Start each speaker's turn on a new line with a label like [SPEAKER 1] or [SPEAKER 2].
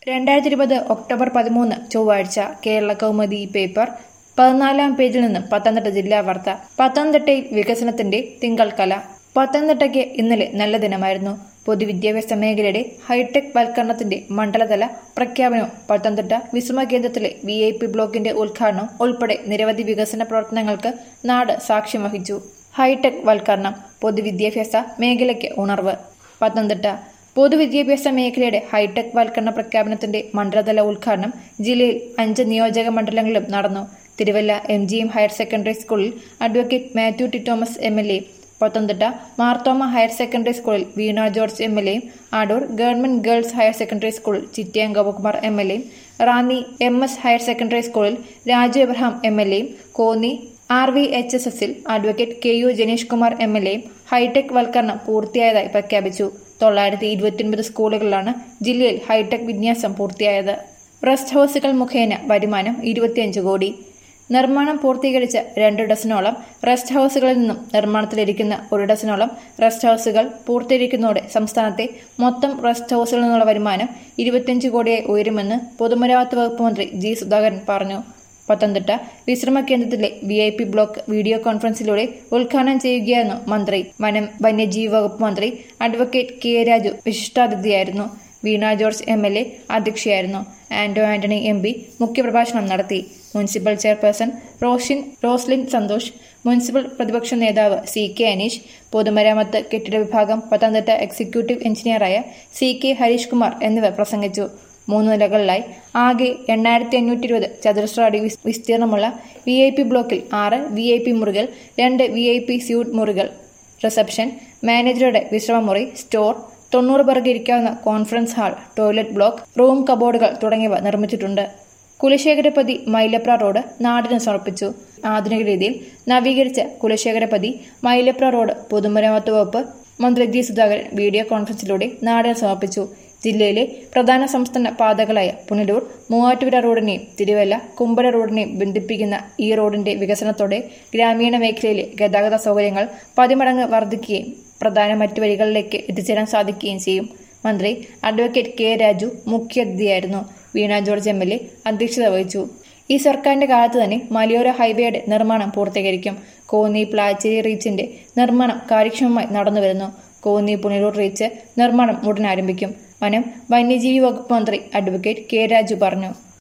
[SPEAKER 1] രണ്ടായിരത്തി ഇരുപത് ഒക്ടോബർ പതിമൂന്ന് ചൊവ്വാഴ്ച കേരള കൗമുദി പേപ്പർ പതിനാലാം പേജിൽ നിന്ന് പത്തനംതിട്ട ജില്ലാ വാർത്ത പത്തനംതിട്ടയിൽ വികസനത്തിന്റെ തിങ്കൾ കല പത്തനംതിട്ടയ്ക്ക് ഇന്നലെ നല്ല ദിനമായിരുന്നു പൊതുവിദ്യാഭ്യാസ മേഖലയുടെ ഹൈടെക് വൽക്കരണത്തിന്റെ മണ്ഡലതല പ്രഖ്യാപനവും പത്തനംതിട്ട വിശ്രമ കേന്ദ്രത്തിലെ വി ഐ പി ബ്ലോക്കിന്റെ ഉദ്ഘാടനം ഉൾപ്പെടെ നിരവധി വികസന പ്രവർത്തനങ്ങൾക്ക് നാട് സാക്ഷ്യം വഹിച്ചു ഹൈടെക് വൽക്കരണം പൊതുവിദ്യാഭ്യാസ മേഖലയ്ക്ക് ഉണർവ് പത്തനംതിട്ട പൊതുവിദ്യാഭ്യാസ മേഖലയുടെ ഹൈടെക് വൽക്കരണ പ്രഖ്യാപനത്തിന്റെ മണ്ഡലതല ഉദ്ഘാടനം ജില്ലയിൽ അഞ്ച് നിയോജക മണ്ഡലങ്ങളിലും നടന്നു Thiruvalla M G M higher secondary സ്കൂളിൽ advocate Mathew T Thomas M L A Pathanamthitta Marthoma higher secondary സ്കൂളിൽ വീണ ജോർജ് എം എൽ എയും Adoor government girls higher secondary സ്കൂളിൽ ചിറ്റിയം ഗോപകുമാർ എം എൽ എയും Ranni M S higher secondary സ്കൂളിൽ രാജു എബ്രഹാം എം എൽ എയും Konni R V H S എസിൽ advocate K U Janeesh Kumar M L എയും hi tech വൽക്കരണം പൂർത്തിയായതായി പ്രഖ്യാപിച്ചു തൊള്ളായിരത്തി ഇരുപത്തിയൊൻപത് സ്കൂളുകളിലാണ് ജില്ലയിൽ ഹൈടെക് വിന്യാസം പൂർത്തിയായത് റെസ്റ്റ് ഹൌസുകൾ മുഖേന വരുമാനം ഇരുപത്തിയഞ്ച് കോടി നിർമ്മാണം പൂർത്തീകരിച്ച രണ്ട് ഡസനോളം റെസ്റ്റ് ഹൌസുകളിൽ നിന്നും നിർമ്മാണത്തിലിരിക്കുന്ന ഒരു ഡസനോളം റെസ്റ്റ് ഹൌസുകൾ പൂർത്തീകരിക്കുന്നതോടെ സംസ്ഥാനത്തെ മൊത്തം റെസ്റ്റ് ഹൌസുകളിൽ നിന്നുള്ള വരുമാനം ഇരുപത്തിയഞ്ച് കോടിയായി ഉയരുമെന്ന് പൊതുമരാമത്ത് വകുപ്പ് മന്ത്രി ജി സുധാകരൻ പറഞ്ഞു പത്തനംതിട്ട വിശ്രമ കേന്ദ്രത്തിലെ V I P block video കോൺഫറൻസിലൂടെ ഉദ്ഘാടനം ചെയ്യുകയായിരുന്നു മന്ത്രി വനം വന്യജീവി വകുപ്പ് മന്ത്രി അഡ്വക്കേറ്റ് കെ രാജു വിശിഷ്ടാതിഥിയായിരുന്നു Veena George M L A അധ്യക്ഷയായിരുന്നു ആന്റോ ആന്റണി എം പി മുഖ്യപ്രഭാഷണം നടത്തി municipal chairperson Roshin Roslin Santhosh municipal പ്രതിപക്ഷ നേതാവ് സി കെ അനീഷ് പൊതുമരാമത്ത് കെട്ടിട വിഭാഗം പത്തനംതിട്ട എക്സിക്യൂട്ടീവ് എഞ്ചിനീയറായ സി കെ ഹരീഷ് കുമാർ എന്നിവർ പ്രസംഗിച്ചു മൂന്ന് നിലകളിലായി ആകെ എണ്ണായിരത്തി അഞ്ഞൂറ്റി ഇരുപത് ചതുരശ്ര അടി വിസ്- വിസ്തീർണമുള്ള വി ഐ പി ബ്ലോക്കിൽ ആറ് വി ഐ പി മുറികൾ രണ്ട് വി ഐ പി സ്യൂട്ട് മുറികൾ റിസപ്ഷൻ മാനേജറുടെ വിശ്രമമുറി സ്റ്റോർ തൊണ്ണൂറ് പേർക്ക് ഇരിക്കാവുന്ന conference hall toilet block room കബോർഡുകൾ തുടങ്ങിയവ നിർമ്മിച്ചിട്ടുണ്ട് കുലശേഖരപതി മൈലപ്ര റോഡ് നാടിന് സമർപ്പിച്ചു ആധുനിക രീതിയിൽ നവീകരിച്ച കുലശേഖരപതി മൈലപ്ര റോഡ് പൊതുമരാമത്ത് വകുപ്പ് മന്ത്രി ജി സുധാകരൻ വീഡിയോ കോൺഫറൻസിലൂടെ നാടിന് സമർപ്പിച്ചു ജില്ലയിലെ പ്രധാന സംസ്ഥാന പാതകളായ പുനലൂർ മൂവാറ്റുപുഴ റോഡിനെയും തിരുവല്ല കുമ്പഴ റോഡിനെയും ബന്ധിപ്പിക്കുന്ന ഈ റോഡിന്റെ വികസനത്തോടെ ഗ്രാമീണ മേഖലയിലെ ഗതാഗത സൗകര്യങ്ങൾ പതിമടങ്ങ് വർദ്ധിക്കുകയും പ്രധാന മറ്റു വഴികളിലേക്ക് എത്തിച്ചേരാൻ സാധിക്കുകയും ചെയ്യും മന്ത്രി അഡ്വക്കേറ്റ് കെ രാജു മുഖ്യാതിഥിയായിരുന്നു Veena George M L A അധ്യക്ഷത വഹിച്ചു ഈ സർക്കാരിന്റെ കാലത്ത് തന്നെ മലയോര ഹൈവേയുടെ നിർമ്മാണം പൂർത്തീകരിക്കും കോന്നി പ്ലാച്ചേരി റീച്ചിന്റെ നിർമ്മാണം കാര്യക്ഷമമായി നടന്നുവരുന്നു കോന്നി പുനലൂർ റീച്ച് നിർമ്മാണം ഉടൻ ആരംഭിക്കും വനം വന്യജീവി വകുപ്പ് മന്ത്രി അഡ്വക്കേറ്റ് കെ രാജു പറഞ്ഞു